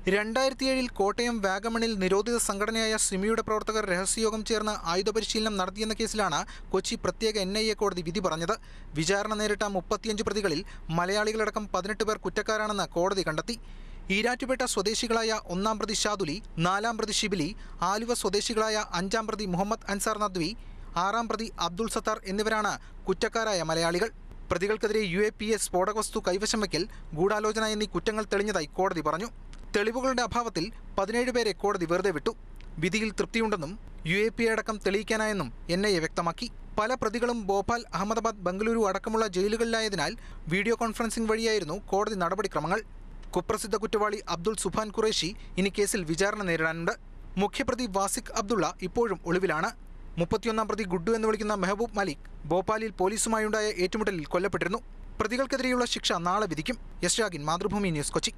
രണ്ടായിരത്തിയേഴിൽ കോട്ടയം വാഗമണിൽ നിരോധിത സംഘടനയായ സിമിയുടെ പ്രവർത്തകർ രഹസ്യയോഗം ചേർന്ന് ആയുധ പരിശീലനം നടത്തിയെന്ന കേസിലാണ് കൊച്ചി പ്രത്യേക എൻ ഐ എ കോടതി വിധി പറഞ്ഞത് വിചാരണ നേരിട്ട മുപ്പത്തിയഞ്ച് പ്രതികളിൽ മലയാളികളടക്കം പതിനെട്ട് പേർ കുറ്റക്കാരാണെന്ന് കോടതി കണ്ടെത്തി ഈരാറ്റുപേട്ട സ്വദേശികളായ ഒന്നാം പ്രതി ഷാദുലി നാലാം പ്രതി ഷിബിലി ആലുവ സ്വദേശികളായ അഞ്ചാം പ്രതി മുഹമ്മദ് അൻസാർ നദ്വി ആറാം പ്രതി അബ്ദുൾ സത്താർ എന്നിവരാണ് കുറ്റക്കാരായ മലയാളികൾ പ്രതികൾക്കെതിരെ യു എ പി എ സ്ഫോടക വസ്തു കൈവശം വയ്ക്കൽ ഗൂഢാലോചന എന്നീ കുറ്റങ്ങൾ തെളിഞ്ഞതായി കോടതി പറഞ്ഞു തെളിവുകളുടെ അഭാവത്തിൽ പതിനേഴ് പേരെ കോടതി വെറുതെ വിട്ടു വിധിയിൽ തൃപ്തിയുണ്ടെന്നും യു എ പി എ അടക്കം തെളിയിക്കാനായെന്നും എൻ ഐ എ വ്യക്തമാക്കി പല പ്രതികളും ഭോപ്പാൽ അഹമ്മദാബാദ് ബംഗളൂരു അടക്കമുള്ള ജയിലുകളിലായതിനാൽ വീഡിയോ കോൺഫറൻസിംഗ് വഴിയായിരുന്നു കോടതി നടപടിക്രമങ്ങൾ കുപ്രസിദ്ധ കുറ്റവാളി അബ്ദുൾ സുഫാൻ ഖുറേഷി ഇനി കേസിൽ വിചാരണ നേരിടാനുണ്ട് മുഖ്യപ്രതി വാസിഖ് അബ്ദുള്ള ഇപ്പോഴും ഒളിവിലാണ് മുപ്പത്തിയൊന്നാം പ്രതി ഗുഡ്ഡു എന്ന് വിളിക്കുന്ന മെഹബൂബ് മലിക് ഭോപ്പാലിൽ പോലീസുമായുണ്ടായ ഏറ്റുമുട്ടലിൽ കൊല്ലപ്പെട്ടിരുന്നു പ്രതികൾക്കെതിരെയുള്ള ശിക്ഷ നാളെ വിധിക്കും യശ് രാഗിൻ മാതൃഭൂമി ന്യൂസ് കൊച്ചി